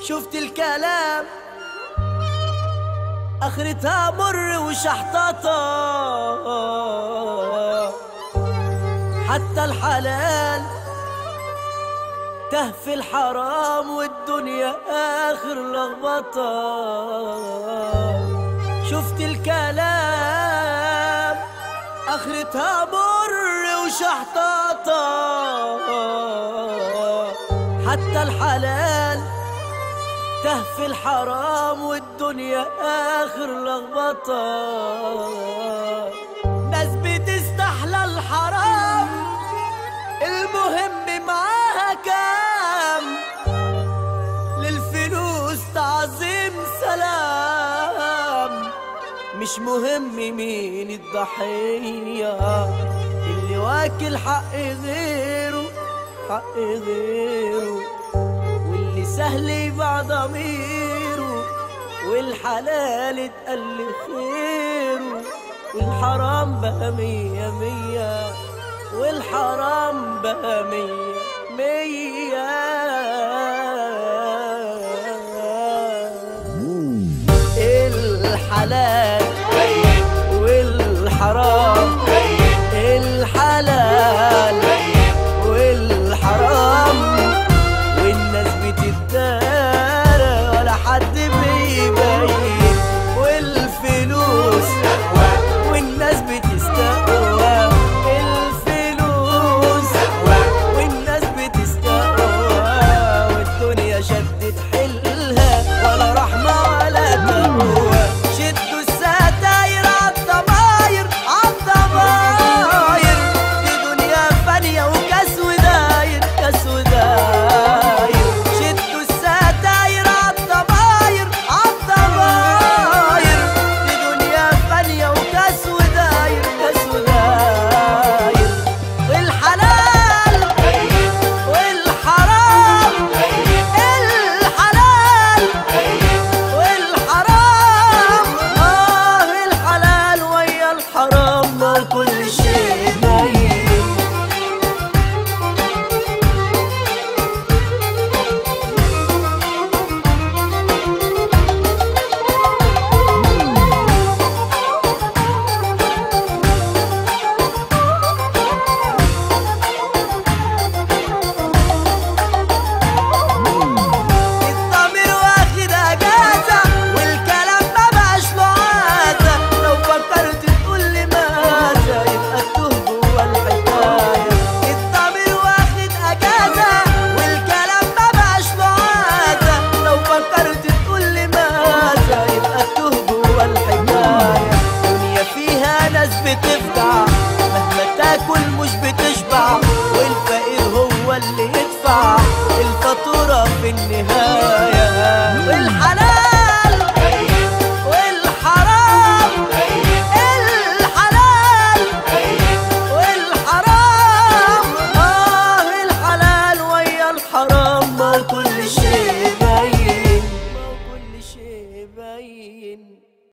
شفت الكلام اخرتها مر وشحططة حتى الحلال ته في الحرام والدنيا اخر لخبطة شفت الكلام اخرتها مر وشحططة حتى الحلال ته في الحرام والدنيا اخر لخبطة ناس بتستحلى الحرام المهم معاها كام للفلوس تعظيم سلام مش مهم مين الضحية اللي واكل حق غيره حق غيره واللي سهل يباع ضميره والحلال اتقل خيره والحرام بقى مية مية والحرام بقى مية مية الحلال والحرام الحلال والحرام والناس بتتدارى ولا حد بيبين والفلوس والناس بتستقوى الفلوس والناس بتستقوى والدنيا شدت حيلها ولا رحمة ولا تقوى شدوا الستاير عالضماير عالضماير دي دنيا فانية وكاس وداير كاس وداير شدوا الستاير عالضماير عالضماير دي دنيا فانية وكاس وداير كاس وداير والحلال والحرام الحلال والحرام اه الحلال ويا الحرام ما كل شيء باين الضمير واخد اجازه والكلام ما بقاش له عازه لو فكرت تقول لي ماذا يبقى التوه جوه الحكايه الضمير واخد اجازه والكلام ما بقاش له عازه لو فكرت تقول لي ماذا يبقى التوه جوه الحكايه دنيا فيها ناس بتفجع مهما تاكل مش بتشبع والفقير هو اللي يدفع الفاتورة في النهاية والحلال والحرام الحلال والحرام اه الحلال ويا الحرام ما كل شيء